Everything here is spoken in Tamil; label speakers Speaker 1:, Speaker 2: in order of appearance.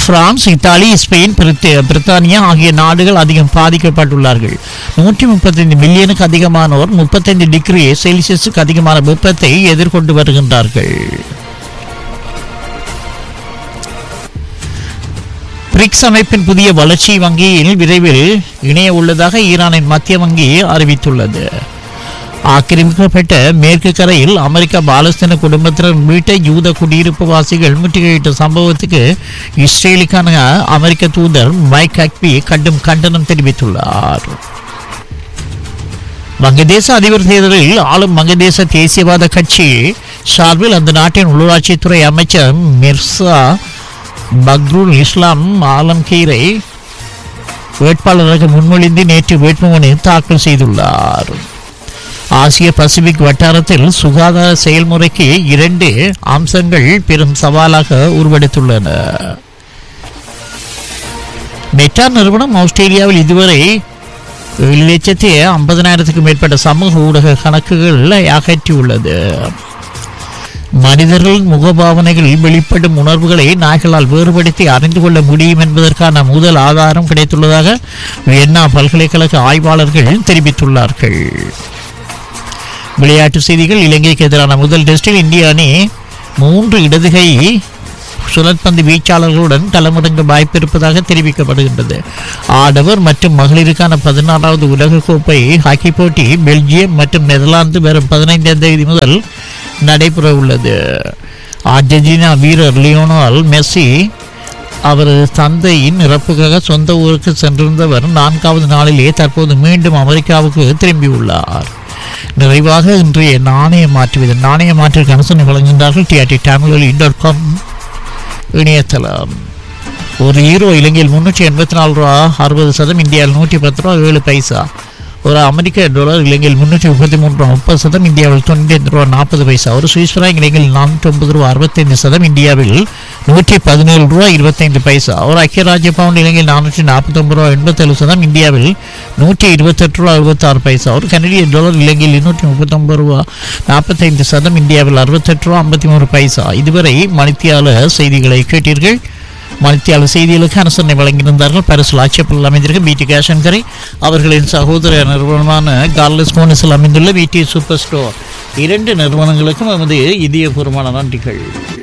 Speaker 1: பிரான்ஸ் இத்தாலி ஸ்பெயின் பிரித்த- பிரித்தானியா ஆகிய நாடுகள் அதிகம் பாதிக்கப்பட்டுள்ளார்கள் நூற்றி முப்பத்தைந்து மில்லியனுக்கு அதிகமானோர் முப்பத்தைந்து டிகிரி செல்சியஸுக்கு அதிகமான வெப்பத்தை எதிர்கொண்டு வருகின்றார்கள் பிரிக்ஸ் அமைப்பின் புதிய வளர்ச்சி வங்கியில் விரைவில் இணைய உள்ளதாக ஈரானின் மத்திய வங்கி அறிவித்துள்ளது ஆக்கிரமிக்கப்பட்ட மேற்கு கரையில் அமெரிக்கா பாலஸ்தீன குடும்பத்தினர் மீட்ட யூத குடியிருப்பு வாசிகள் முற்றுகையிட்ட சம்பவத்துக்கு இஸ்ரேலுக்கான அமெரிக்க தூதர் மைக் அக்பி கடும் கண்டனம் தெரிவித்துள்ளார் வங்கதேச அதிபர் தேர்தலில் ஆளும் வங்கதேச தேசியவாத கட்சி சார்பில் அந்த நாட்டின் உள்ளூராட்சித்துறை அமைச்சர் மிர்சா பக்ருல் இஸ்லாம் ஆலம்கீரை வேட்பாளராக முன்மொழிந்து நேற்று வேட்புமனு தாக்கல் செய்துள்ளார் ஆசிய பசிபிக் வட்டாரத்தில் சுகாதார செயல்முறைக்கு இரண்டு அம்சங்கள் பெரும் சவாலாக உருவெடுத்துள்ளன மெட்டா நிறுவனம் ஆஸ்திரேலியாவில் இதுவரை ஏழு லட்சத்தி ஐம்பதனாயிரத்துக்கும் மேற்பட்ட சமூக ஊடக கணக்குகள் அகற்றியுள்ளது மனிதர்கள் முகபாவனைகளில் வெளிப்படும் உணர்வுகளை நாய்களால் வேறுபடுத்தி அறிந்து கொள்ள முடியும் என்பதற்கான முதல் ஆதாரம் கிடைத்துள்ளதாக வியன்னா பல்கலைக்கழக ஆய்வாளர்கள் தெரிவித்துள்ளார்கள் விளையாட்டு செய்திகள் இலங்கைக்கு எதிரான முதல் டெஸ்டில் இந்திய அணி மூன்று இடதுகை சுழற்பந்து வீச்சாளர்களுடன் களமிறங்க வாய்ப்பு இருப்பதாக தெரிவிக்கப்படுகின்றது ஆடவர் மற்றும் மகளிருக்கான பதினாறாவது உலகக்கோப்பை ஹாக்கி போட்டி பெல்ஜியம் மற்றும் நெதர்லாந்து வரும் பதினைந்தாம் தேதி முதல் நடைபெற உள்ளது அர்ஜென்டினா வீரர் லியோனல் மெஸ்ஸி அவரது தந்தையின் இறப்புக்காக சொந்த ஊருக்கு சென்றிருந்தவர் நான்காவது நாளிலே தற்போது மீண்டும் அமெரிக்காவுக்கு திரும்பியுள்ளார் நிறைவாக இன்றைய நாணய மாற்று வீதம் நாணய மாற்று கனசனை வழங்குகின்றார்கள் டிஆர்டி தமிழ் டாட் காம் இணையதளம் ஒரு ஹீரோ இலங்கையில் முன்னூற்றி எண்பத்தி நாலு ரூபா அறுபது சதம் இந்தியாவில் நூற்றி பத்து ரூபா ஏழு பைசா ஒரு அமெரிக்க டாலர் இலங்கையில் முன்னூற்றி முப்பத்தி மூணு ரூபா முப்பது சதம் இந்தியாவில் தொண்ணூற்றி ஐந்து ரூபா நாற்பது பைசா ஒரு சுவிஸ் ஃப்ராங்க் இலங்கையில் நானூற்றி ஒன்பது ரூபா அறுபத்தைந்து சதம் இந்தியாவில் நூற்றி பதினேழு ரூபா இருபத்தைந்து பைசா ஒரு ஐக்கிய ராஜ்ய பவுண்ட் இலங்கையில் நானூற்றி நாற்பத்தொம்பது ரூபா எண்பத்தேழு சதம் இந்தியாவில் நூற்றி இருபத்தெட்டு ரூபா அறுபத்தாறு பைசா ஒரு கனடிய டாலர் இலங்கையில் இருநூற்றி முப்பத்தொம்பது ரூபா நாற்பத்தைந்து சதம் இந்தியாவில் அறுபத்தெட்டு ரூபா ஐம்பத்தி மூணு பைசா இதுவரை மணித்தியால செய்திகளை கேட்டீர்கள் மணித்தியாளர் செய்திகளுக்கு அனுசரணை வழங்கியிருந்தார்கள் பரிசு ஆட்சேபல் அமைந்திருக்கும் பிடி கேஷன்கரை அவர்களின் சகோதர நிறுவனமான கார்லஸ் மோனிஸில் அமைந்துள்ள பிடி சூப்பர் ஸ்டோர் இரண்டு நிறுவனங்களுக்கும் எமது இதயபூர்வமான நன்றிகள்